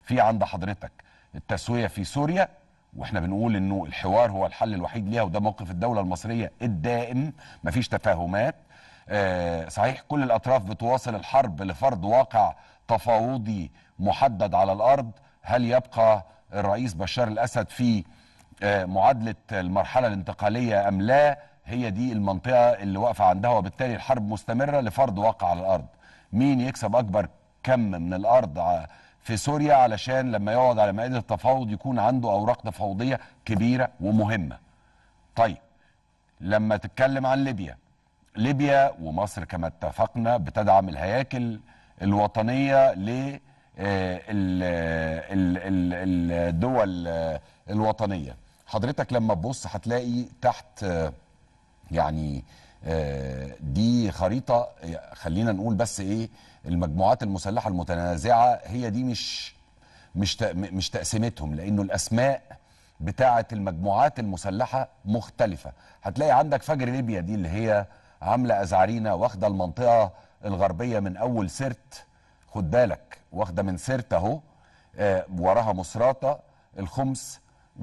في عند حضرتك التسويه في سوريا واحنا بنقول انه الحوار هو الحل الوحيد ليها وده موقف الدوله المصريه الدائم مفيش تفاهمات آه، صحيح كل الاطراف بتواصل الحرب لفرض واقع تفاوضي محدد على الارض هل يبقى الرئيس بشار الاسد في آه، معادله المرحله الانتقاليه ام لا هي دي المنطقه اللي واقفه عندها وبالتالي الحرب مستمره لفرض واقع على الارض مين يكسب اكبر كم من الارض ع- في سوريا علشان لما يقعد على مائده التفاوض يكون عنده اوراق تفاوضيه كبيره ومهمه طيب لما تتكلم عن ليبيا ليبيا ومصر كما اتفقنا بتدعم الهياكل الوطنيه ل آه، ال- ال- ال- الدول آه، الوطنيه حضرتك لما تبص هتلاقي تحت آه، يعني آه، دي خريطه آه، خلينا نقول بس ايه المجموعات المسلحه المتنازعه هي دي مش مش تق- مش تقسيمتهم لانه الاسماء بتاعه المجموعات المسلحه مختلفه هتلاقي عندك فجر ليبيا دي اللي هي عامله ازعرينا واخده المنطقه الغربيه من اول سرت خد بالك واخده من سرت اهو آه، وراها مصراته الخمس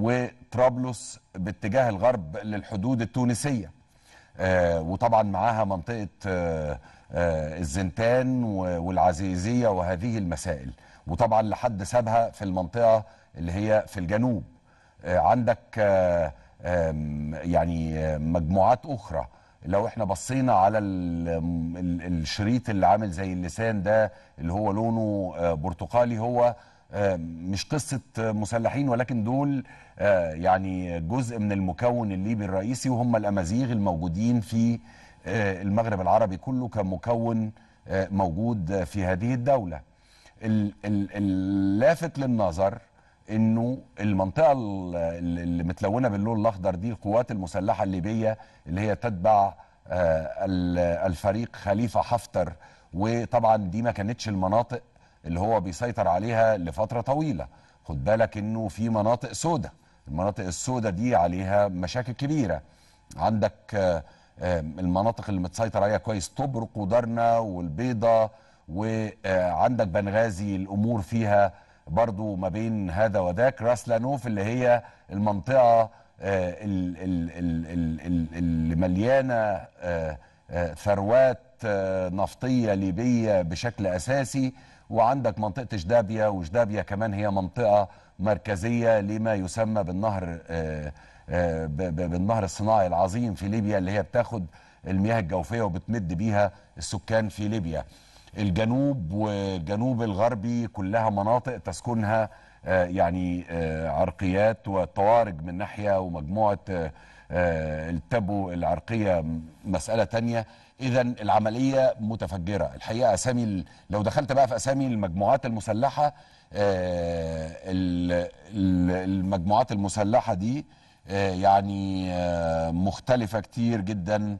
وطرابلس باتجاه الغرب للحدود التونسيه آه، وطبعا معاها منطقه آه، آه، الزنتان و- والعزيزيه وهذه المسائل وطبعا لحد سابها في المنطقه اللي هي في الجنوب آه، عندك آه، آم، يعني آه، مجموعات اخرى لو احنا بصينا على ال- ال- الشريط اللي عامل زي اللسان ده اللي هو لونه آه، برتقالي هو آه، مش قصة آه، مسلحين ولكن دول آه، يعني جزء من المكون الليبي الرئيسي وهم الأمازيغ الموجودين في آه، المغرب العربي كله كمكون آه، موجود آه، في هذه الدولة ال- ال- اللافت للنظر انه المنطقه ال- ال- اللي متلونه باللون الاخضر دي القوات المسلحه الليبيه اللي هي تتبع آه، ال- الفريق خليفه حفتر وطبعا دي ما كانتش المناطق اللي هو بيسيطر عليها لفتره طويله خد بالك انه في مناطق سودة المناطق السودة دي عليها مشاكل كبيره عندك آه، آه، المناطق اللي متسيطر عليها كويس طبرق ودرنا والبيضة وعندك بنغازي الأمور فيها برضو ما بين هذا وذاك راس لانوف اللي هي المنطقة آه، ال- ال- ال- ال- ال- اللي مليانة آه، آه، ثروات آه، نفطية ليبية بشكل أساسي وعندك منطقة جدابيا وجدابيا كمان هي منطقة مركزية لما يسمى بالنهر آه، آه، ب- ب- بالنهر الصناعي العظيم في ليبيا اللي هي بتاخد المياه الجوفية وبتمد بيها السكان في ليبيا الجنوب والجنوب الغربي كلها مناطق تسكنها آه، يعني آه، عرقيات وطوارق من ناحية ومجموعة آه، آه، التبو العرقية م- مسألة تانية إذا العملية متفجرة الحقيقة أسامي ال- لو دخلت بقى في أسامي المجموعات المسلحة آه، ال- ال- المجموعات المسلحة دي آه، يعني آه، مختلفة كتير جدا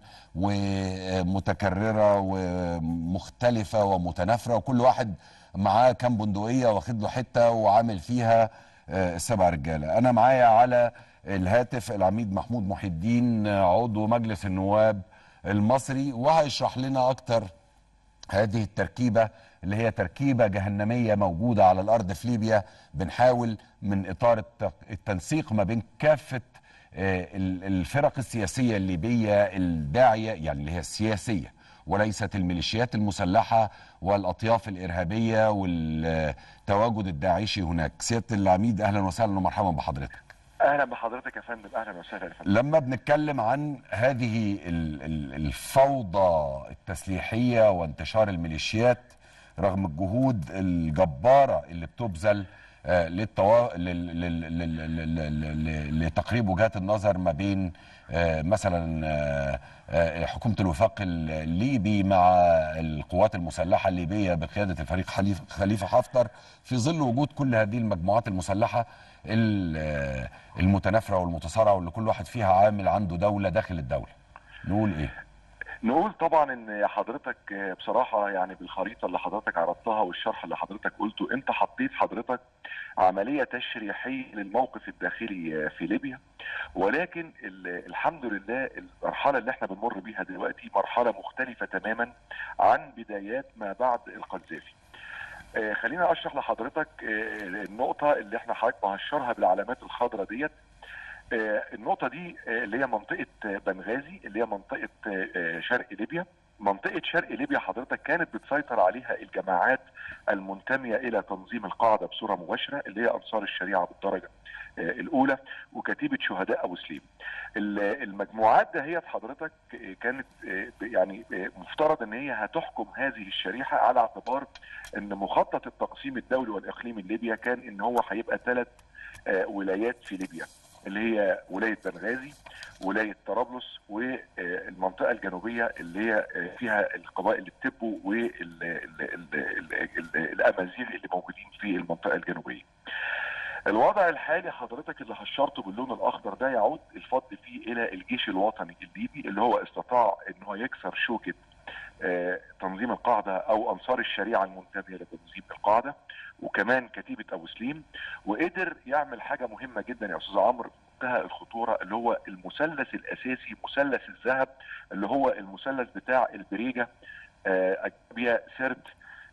ومتكررة ومختلفة ومتنافرة وكل واحد معاه كام بندقية واخد له حتة وعامل فيها آه، سبع رجالة أنا معايا على الهاتف العميد محمود محي الدين آه، عضو مجلس النواب المصري وهيشرح لنا أكتر هذه التركيبة اللي هي تركيبة جهنمية موجودة على الأرض في ليبيا بنحاول من إطار الت- التنسيق ما بين كافة آه، ال- الفرق السياسية الليبية الداعية يعني اللي هي السياسية وليست الميليشيات المسلحة والأطياف الإرهابية والتواجد الداعشي هناك سيادة العميد أهلا وسهلا ومرحبا بحضرتك اهلا بحضرتك يا فندم اهلا وسهلا يا فندم لما بنتكلم عن هذه ال- ال- الفوضى التسليحية وانتشار الميليشيات رغم الجهود الجبارة اللي بتبذل آه، للتوا... لل... لل... لل... لل... لل... لتقريب وجهات النظر ما بين آه، مثلا آه، آه، حكومة الوفاق الليبي مع القوات المسلحة الليبية بقيادة الفريق خليف... خليفة حفتر في ظل وجود كل هذه المجموعات المسلحة ال- آه، المتنافرة والمتصارعة واللي كل واحد فيها عامل عنده دولة داخل الدولة نقول ايه؟ نقول طبعا ان حضرتك بصراحه يعني بالخريطه اللي حضرتك عرضتها والشرح اللي حضرتك قلته انت حطيت حضرتك عمليه تشريحيه للموقف الداخلي في ليبيا ولكن ال- الحمد لله المرحله اللي احنا بنمر بيها دلوقتي مرحله مختلفه تماما عن بدايات ما بعد القذافي آه، خليني اشرح لحضرتك آه، النقطه اللي احنا حضرتك مهشرها بالعلامات الخضراء ديت آه، النقطه دي آه، اللي هي منطقه آه، بنغازي اللي هي منطقه آه، آه، شرق ليبيا منطقه شرق ليبيا حضرتك كانت بتسيطر عليها الجماعات المنتميه الى تنظيم القاعده بصوره مباشره اللي هي انصار الشريعه بالدرجه آه، الاولى وكتيبه شهداء ابو سليم ال- المجموعات دهيت حضرتك آه، كانت آه، يعني آه، مفترض ان هي هتحكم هذه الشريحه على اعتبار ان مخطط التقسيم الدولي والاقليمي لليبيا كان ان هو هيبقى ثلاث ولايات في ليبيا اللي هي ولايه بنغازي ولايه طرابلس والمنطقه الجنوبيه اللي هي آه، فيها القبائل التبو والامازيغ اللي موجودين في المنطقه الجنوبيه. الوضع الحالي حضرتك اللي هشرته باللون الاخضر ده يعود الفضل فيه الى الجيش الوطني الليبي اللي هو استطاع ان هو يكسر شوكه آه، تنظيم القاعده او انصار الشريعه المنتميه لتنظيم القاعده وكمان كتيبه ابو سليم وقدر يعمل حاجه مهمه جدا يا استاذ عمرو منتهى الخطوره اللي هو المثلث الاساسي مثلث الذهب اللي هو المثلث بتاع البريجه آه، اجابيا سرت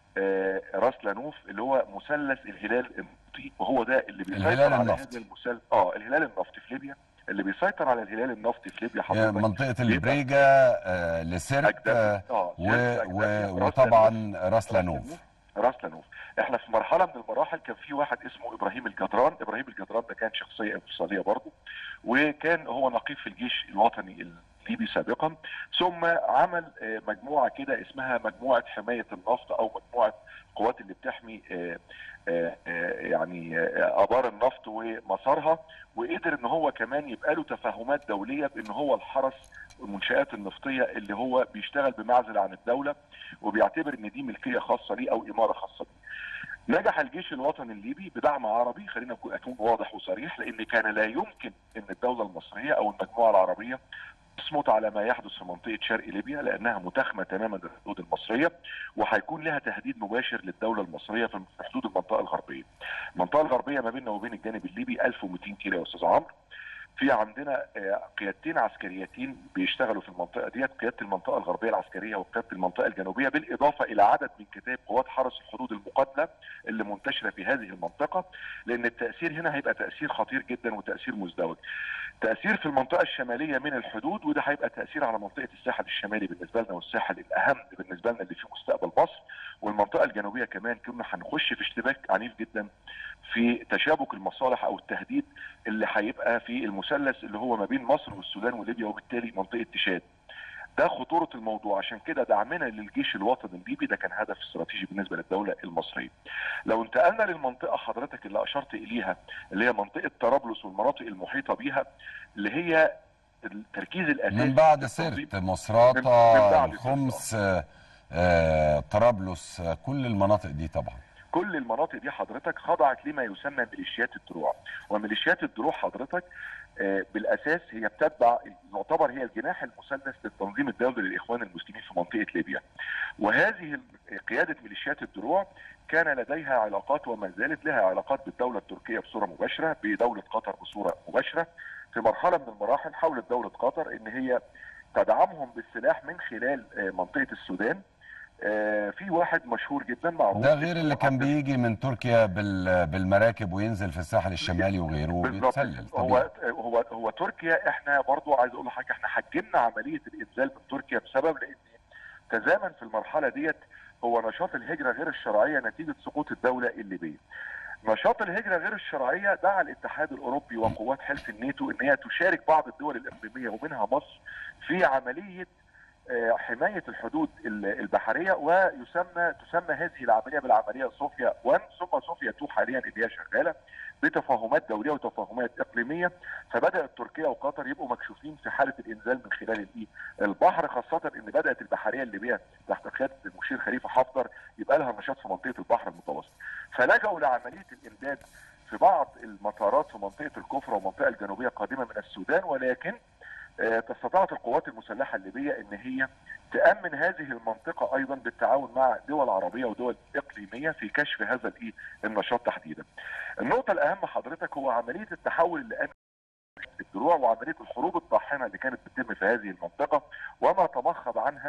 آه، راس لانوف اللي هو مثلث الهلال النفطي وهو ده اللي بيسيطر الهلال على النفطي. هذا المثلث اه الهلال النفطي في ليبيا اللي بيسيطر على الهلال النفطي في ليبيا هي حضرتك منطقه بيبقى البريجه آه، لسرت أجدادي. آه، اه و- سرت و- أجدادي. راس وطبعا لانوف. راس لانوف راس لانوف احنا في مرحله من المراحل كان في واحد اسمه ابراهيم الجدران ابراهيم الجدران ده كان شخصيه انفصاليه برضه وكان هو نقيب في الجيش الوطني الليبي سابقا ثم عمل آه، مجموعه كده اسمها مجموعه حمايه النفط او مجموعه قوات اللي بتحمي آه، آه، آه، يعني آه، ابار النفط ومسارها وقدر ان هو كمان يبقى له تفاهمات دوليه بان هو الحرس المنشآت النفطيه اللي هو بيشتغل بمعزل عن الدوله وبيعتبر ان دي ملكيه خاصه ليه او اماره خاصه ليه. نجح الجيش الوطني الليبي بدعم عربي خلينا أكون- اكون واضح وصريح لان كان لا يمكن ان الدوله المصريه او المجموعه العربيه تصمت على ما يحدث في منطقه شرق ليبيا لانها متاخمه تماما للحدود المصريه وهيكون لها تهديد مباشر للدوله المصريه في في حدود المنطقه الغربيه. المنطقه الغربيه ما بيننا وبين الجانب الليبي 1200 كيلو يا استاذ عمرو. في عندنا آه، قيادتين عسكريتين بيشتغلوا في المنطقه ديت قياده المنطقه الغربيه العسكريه وقياده المنطقه الجنوبيه بالاضافه الى عدد من كتائب قوات حرس الحدود المقاتله اللي منتشره في هذه المنطقه لان التاثير هنا هيبقى تاثير خطير جدا وتاثير مزدوج. تاثير في المنطقه الشماليه من الحدود وده هيبقى تاثير على منطقه الساحل الشمالي بالنسبه لنا والساحل الاهم بالنسبه لنا اللي فيه مستقبل مصر والمنطقه الجنوبيه كمان كنا هنخش في اشتباك عنيف جدا في تشابك المصالح او التهديد اللي هيبقى في المثلث اللي هو ما بين مصر والسودان وليبيا وبالتالي منطقه تشاد. ده خطوره الموضوع عشان كده دعمنا للجيش الوطني الليبي ده كان هدف استراتيجي بالنسبه للدوله المصريه. لو انتقلنا للمنطقه حضرتك اللي اشرت اليها اللي هي منطقه طرابلس والمناطق المحيطه بيها اللي هي التركيز الاساسي من بعد للتنظيم. سرت من- من مصراتة بعد سرت، الخمس آه، آه، طرابلس آه، كل المناطق دي طبعا كل المناطق دي حضرتك خضعت لما يسمى ميليشيات الدروع وميليشيات الدروع حضرتك آه، بالاساس هي بتتبع يعتبر هي الجناح المثلث للتنظيم الدولي للاخوان المسلمين في منطقه ليبيا وهذه ال- قياده ميليشيات الدروع كان لديها علاقات وما زالت لها علاقات بالدوله التركيه بصوره مباشره بدوله قطر بصوره مباشره في مرحله من المراحل حاولت دوله قطر ان هي تدعمهم بالسلاح من خلال آه، منطقه السودان آه، في واحد مشهور جدا معروف ده غير اللي اسمه كان عبد بيجي من تركيا بال- بالمراكب وينزل في الساحل الشمالي وغيره بالظبط وبيتسلل هو طبيعي هو هو تركيا احنا برضو عايز اقول لحضرتك احنا حجمنا عمليه الانزال من تركيا بسبب لان تزامن في المرحله ديت هو نشاط الهجره غير الشرعيه نتيجه سقوط الدوله الليبيه. نشاط الهجره غير الشرعيه دعا الاتحاد الاوروبي وقوات حلف الناتو ان هي تشارك بعض الدول الاقليميه ومنها مصر في عمليه آه، حمايه الحدود ال- البحريه ويسمى تسمى هذه العمليه بالعمليه صوفيا 1 ثم صوفيا 2 حاليا اللي هي شغاله بتفاهمات دوليه وتفاهمات اقليميه فبدات تركيا وقطر يبقوا مكشوفين في حاله الانزال من خلال الايه؟ البحر خاصه ان بدات البحريه الليبيه تحت قياده المشير خليفه حفتر يبقى لها نشاط في منطقه البحر المتوسط. فلجأوا لعمليه الامداد في بعض المطارات في منطقه الكفر والمنطقه الجنوبيه قادمه من السودان ولكن آه، استطاعت القوات المسلحه الليبيه ان هي تامن هذه المنطقه ايضا بالتعاون مع دول عربيه ودول اقليميه في كشف هذا الايه النشاط تحديدا. النقطه الاهم حضرتك هو عمليه التحول اللي قامت الدروع وعمليه الحروب الطاحنه اللي كانت بتتم في هذه المنطقه وما تمخض عنها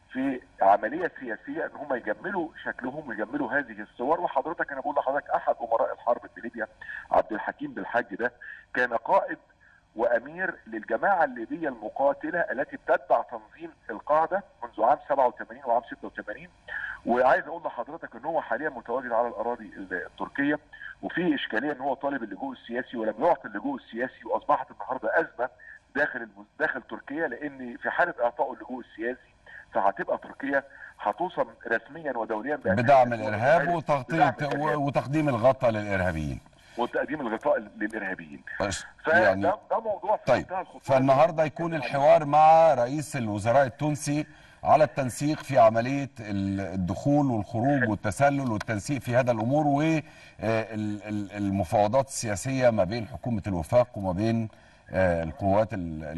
في عمليه سياسيه ان هم يجملوا شكلهم ويجملوا هذه الصور وحضرتك انا بقول لحضرتك احد امراء الحرب في ليبيا عبد الحكيم بالحج ده كان قائد وامير للجماعه الليبيه المقاتله التي بتتبع تنظيم القاعده منذ عام 87 وعام 86 وعايز اقول لحضرتك ان هو حاليا متواجد على الاراضي التركيه وفي اشكاليه ان هو طالب اللجوء السياسي ولم يعطي اللجوء السياسي واصبحت النهارده ازمه داخل المز... داخل تركيا لان في حاله اعطائه اللجوء السياسي فهتبقى تركيا هتوصل رسميا ودوليا بدعم الارهاب وتغطيه وتقديم الغطاء للارهابيين وتقديم الغطاء للارهابيين فده يعني ده موضوع في طيب فالنهارده يكون الحوار مع رئيس الوزراء التونسي على التنسيق في عمليه الدخول والخروج والتسلل والتنسيق في هذا الامور والمفاوضات السياسيه ما بين حكومه الوفاق وما بين القوات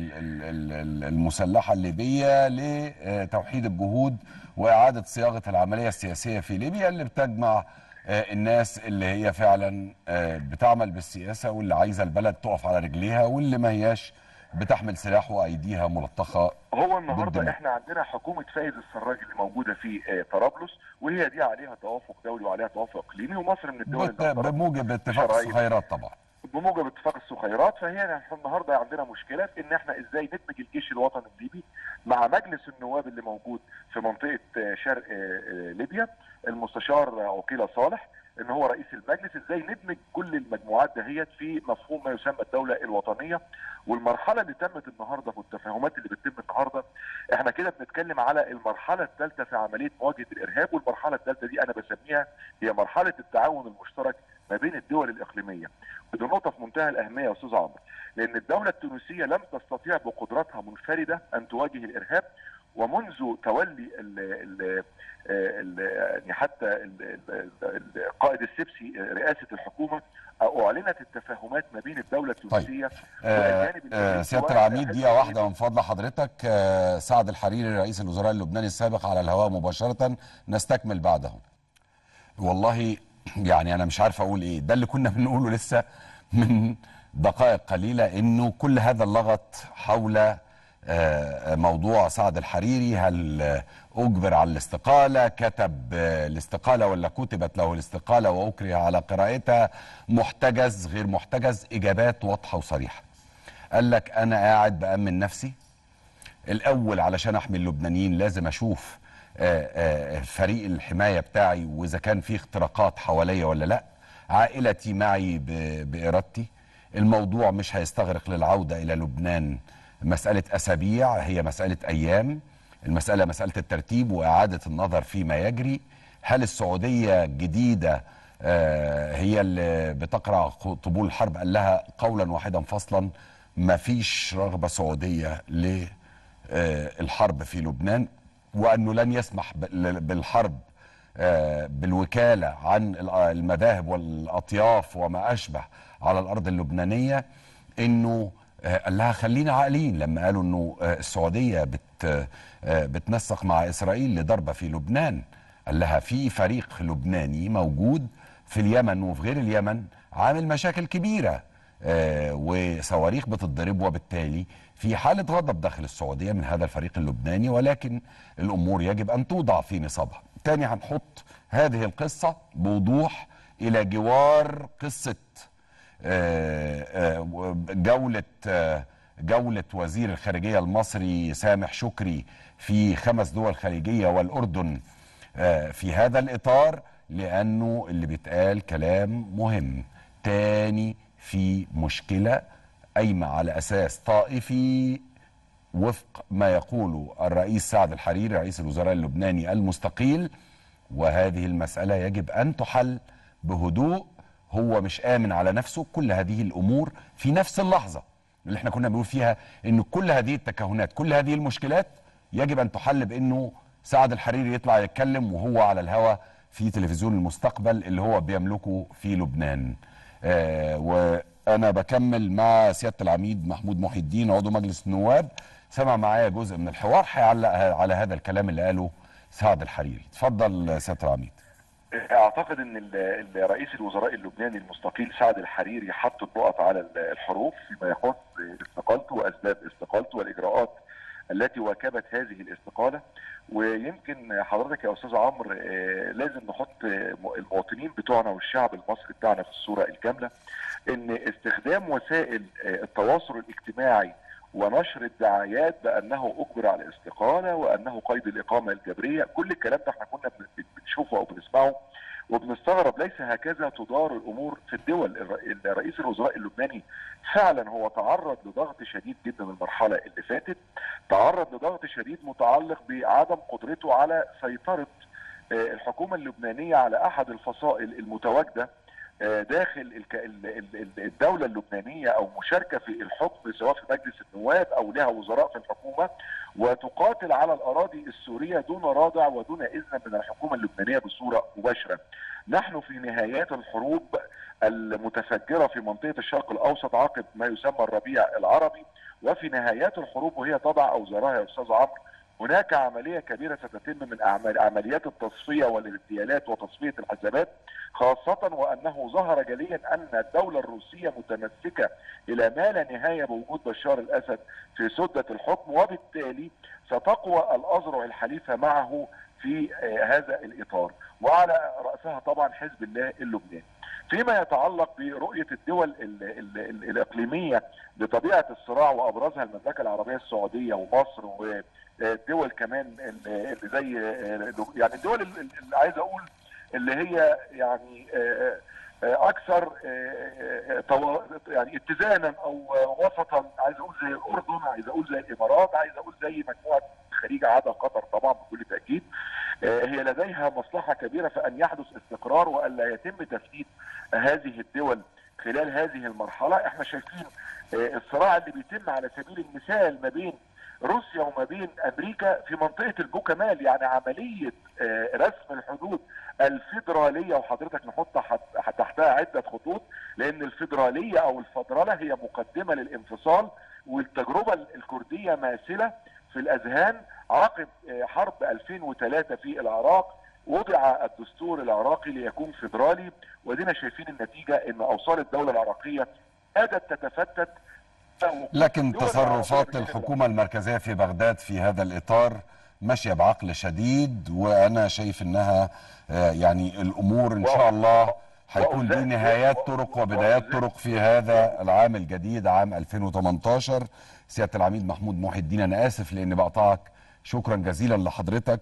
المسلحه الليبيه لتوحيد الجهود واعاده صياغه العمليه السياسيه في ليبيا اللي بتجمع الناس اللي هي فعلا بتعمل بالسياسه واللي عايزه البلد تقف على رجليها واللي ما هياش بتحمل سلاح وايديها ملطخه هو النهارده احنا عندنا حكومه فايز السراج اللي موجوده في طرابلس وهي دي عليها توافق دولي وعليها توافق اقليمي ومصر من الدول اللي بموجب اتفاق الصخيرات طبعا بموجب اتفاق الصخيرات فهي احنا النهارده عندنا مشكله في ان احنا ازاي ندمج الجيش الوطني الليبي مع مجلس النواب اللي موجود في منطقه شرق ليبيا المستشار عقيله صالح ان هو رئيس المجلس ازاي ندمج كل المجموعات دهيت في مفهوم ما يسمى الدوله الوطنيه والمرحله اللي تمت النهارده والتفاهمات اللي بتتم النهارده احنا كده بنتكلم على المرحله الثالثه في عمليه مواجهه الارهاب والمرحله الثالثه دي انا بسميها هي مرحله التعاون المشترك ما بين الدول الاقليميه ودي نقطه في منتهى الاهميه يا استاذ عمرو لان الدوله التونسيه لم تستطيع بقدراتها منفرده ان تواجه الارهاب ومنذ تولي ال ال ال يعني حتى ال القائد السبسي رئاسه الحكومه اعلنت التفاهمات ما بين الدوله التونسيه طيب. آه سياده العميد دقيقه واحده من فضل حضرتك آه سعد الحريري رئيس الوزراء اللبناني السابق على الهواء مباشره نستكمل بعده والله يعني انا مش عارف اقول ايه ده اللي كنا بنقوله لسه من دقائق قليله انه كل هذا اللغط حول موضوع سعد الحريري هل اجبر على الاستقاله كتب الاستقاله ولا كتبت له الاستقاله واكره على قراءتها محتجز غير محتجز اجابات واضحه وصريحه قال لك انا قاعد بامن نفسي الاول علشان احمي اللبنانيين لازم اشوف فريق الحمايه بتاعي واذا كان في اختراقات حواليا ولا لا عائلتي معي بارادتي الموضوع مش هيستغرق للعوده الى لبنان مسألة أسابيع هي مسألة أيام المسألة مسألة الترتيب وإعادة النظر فيما يجري هل السعودية الجديدة آه هي اللي بتقرع طبول الحرب قال لها قولا واحدا فصلا ما فيش رغبة سعودية للحرب في لبنان وأنه لن يسمح بالحرب آه بالوكالة عن المذاهب والأطياف وما أشبه على الأرض اللبنانية أنه قال لها خلينا عاقلين لما قالوا انه السعوديه بت بتنسق مع اسرائيل لضربه في لبنان قال لها في فريق لبناني موجود في اليمن وفي غير اليمن عامل مشاكل كبيره وصواريخ بتتضرب وبالتالي في حاله غضب داخل السعوديه من هذا الفريق اللبناني ولكن الامور يجب ان توضع في نصابها. تاني هنحط هذه القصه بوضوح الى جوار قصه جولة جولة وزير الخارجية المصري سامح شكري في خمس دول خليجية والأردن في هذا الإطار لأنه اللي بيتقال كلام مهم تاني في مشكلة قايمة على أساس طائفي وفق ما يقوله الرئيس سعد الحريري رئيس الوزراء اللبناني المستقيل وهذه المسألة يجب أن تحل بهدوء هو مش امن على نفسه كل هذه الامور في نفس اللحظه اللي احنا كنا بنقول فيها ان كل هذه التكهنات كل هذه المشكلات يجب ان تحل بانه سعد الحريري يطلع يتكلم وهو على الهوا في تلفزيون المستقبل اللي هو بيملكه في لبنان آه وانا بكمل مع سياده العميد محمود محي الدين عضو مجلس النواب سمع معايا جزء من الحوار هيعلق على هذا الكلام اللي قاله سعد الحريري اتفضل سياده العميد اعتقد ان رئيس الوزراء اللبناني المستقيل سعد الحريري حط النقط على الحروف فيما يخص استقالته واسباب استقالته والاجراءات التي واكبت هذه الاستقاله ويمكن حضرتك يا استاذ عمرو آه، لازم نحط آه، المواطنين بتوعنا والشعب المصري بتاعنا في الصوره الكامله ان استخدام وسائل آه، التواصل الاجتماعي ونشر الدعايات بانه اجبر على الاستقاله وانه قيد الاقامه الجبريه كل الكلام ده احنا كنا بن- بنشوفه او بنسمعه وبنستغرب ليس هكذا تدار الامور في الدول الر- رئيس الوزراء اللبناني فعلا هو تعرض لضغط شديد جدا المرحله اللي فاتت تعرض لضغط شديد متعلق بعدم قدرته على سيطره آه، الحكومه اللبنانيه على احد الفصائل المتواجده آه، داخل الك- ال- ال- ال- الدوله اللبنانيه او مشاركه في الحكم سواء في مجلس النواب او لها وزراء في الحكومه وتقاتل على الاراضي السوريه دون رادع ودون اذن من الحكومه اللبنانيه بصوره مباشره. نحن في نهايات الحروب المتفجره في منطقه الشرق الاوسط عقب ما يسمى الربيع العربي وفي نهايات الحروب وهي تضع اوزارها يا استاذ عمرو هناك عمليه كبيره ستتم من أعمال عمليات التصفيه والاغتيالات وتصفيه الحسابات خاصه وانه ظهر جليا ان الدوله الروسيه متمسكه الى ما لا نهايه بوجود بشار الاسد في سده الحكم وبالتالي ستقوى الاذرع الحليفه معه في آه، هذا الاطار وعلى راسها طبعا حزب الله اللبناني. فيما يتعلق برؤيه الدول ال ال ال الاقليميه لطبيعه الصراع وابرزها المملكه العربيه السعوديه ومصر ودول كمان ال- اللي زي آه، يعني الدول ال- ال- اللي عايز اقول اللي هي يعني آه، آه، اكثر آه، آه، توا- يعني اتزانا او آه، وسطا عايز اقول زي الاردن عايز اقول زي الامارات عايز اقول زي مجموعه الخليج عدا قطر طبعا بكل تاكيد آه، هي لديها مصلحه كبيره في ان يحدث استقرار والا يتم تفتيت هذه الدول خلال هذه المرحله احنا شايفين آه، الصراع اللي بيتم على سبيل المثال ما بين روسيا وما بين امريكا في منطقه البوكمال يعني عمليه آه، رسم الحدود الفيدراليه وحضرتك نحط حت- تحتها عده خطوط لان الفيدراليه او الفدرله هي مقدمه للانفصال والتجربه الكرديه ماثله في الاذهان عقب آه، حرب 2003 في العراق وضع الدستور العراقي ليكون فيدرالي ودينا شايفين النتيجه ان اوصال الدوله العراقيه بدات تتفتت لكن الدول تصرفات العربية الحكومة المركزية في بغداد في هذا الإطار ماشية بعقل شديد وأنا شايف أنها آه، يعني الأمور إن شاء الله هيكون دي وأوزان- نهايات طرق وبدايات وأوزان- طرق في هذا العام الجديد عام 2018 سيادة العميد محمود محي الدين أنا آسف لأني بقطعك شكرا جزيلا لحضرتك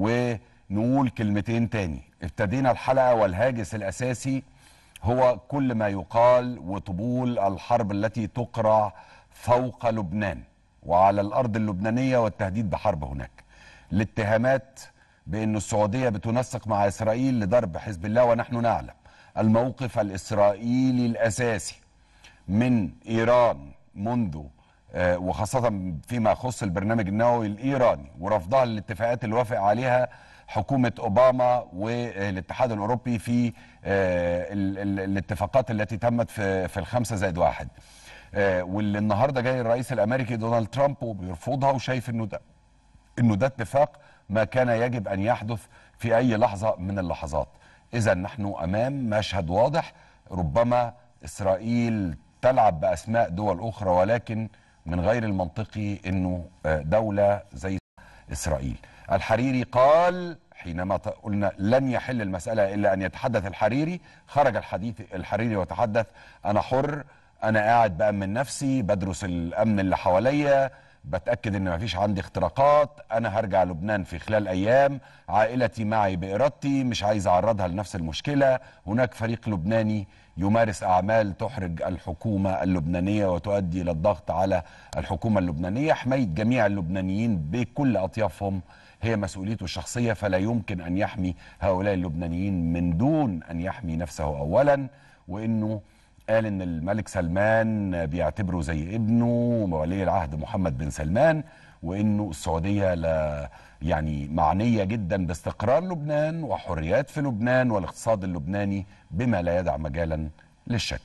ونقول كلمتين تاني ابتدينا الحلقة والهاجس الأساسي هو كل ما يقال وطبول الحرب التي تقرع فوق لبنان وعلى الارض اللبنانيه والتهديد بحرب هناك. الاتهامات بان السعوديه بتنسق مع اسرائيل لضرب حزب الله ونحن نعلم الموقف الاسرائيلي الاساسي من ايران منذ آه، وخاصة فيما يخص البرنامج النووي الإيراني ورفضها للاتفاقات اللي وافق عليها حكومة أوباما والاتحاد الأوروبي في آه، ال- ال- الاتفاقات التي تمت في في الخمسة زائد واحد آه، واللي النهاردة جاي الرئيس الأمريكي دونالد ترامب وبيرفضها وشايف إنه ده انه ده اتفاق ما كان يجب ان يحدث في اي لحظه من اللحظات اذا نحن امام مشهد واضح ربما اسرائيل تلعب باسماء دول اخرى ولكن من غير المنطقي انه آه، دوله زي اسرائيل الحريري قال حينما ت- قلنا لن يحل المساله الا ان يتحدث الحريري خرج الحديث الحريري وتحدث انا حر انا قاعد بامن نفسي بدرس الامن اللي حواليا بتاكد ان مفيش عندي اختراقات انا هرجع لبنان في خلال ايام عائلتي معي بارادتي مش عايز اعرضها لنفس المشكله هناك فريق لبناني يمارس اعمال تحرج الحكومه اللبنانيه وتؤدي الى الضغط على الحكومه اللبنانيه حمايه جميع اللبنانيين بكل اطيافهم هي مسؤوليته الشخصيه فلا يمكن ان يحمي هؤلاء اللبنانيين من دون ان يحمي نفسه اولا وانه قال ان الملك سلمان بيعتبره زي ابنه وولي العهد محمد بن سلمان وانه السعوديه لا يعني معنيه جدا باستقرار لبنان وحريات في لبنان والاقتصاد اللبناني بما لا يدع مجالا للشك.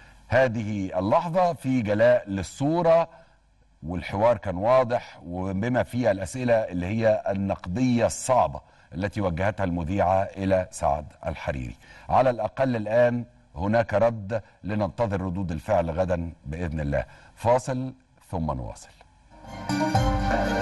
هذه اللحظه في جلاء للصوره والحوار كان واضح وبما فيها الاسئله اللي هي النقديه الصعبه التي وجهتها المذيعه الى سعد الحريري. على الاقل الان هناك رد لننتظر ردود الفعل غدا باذن الله. فاصل ثم نواصل.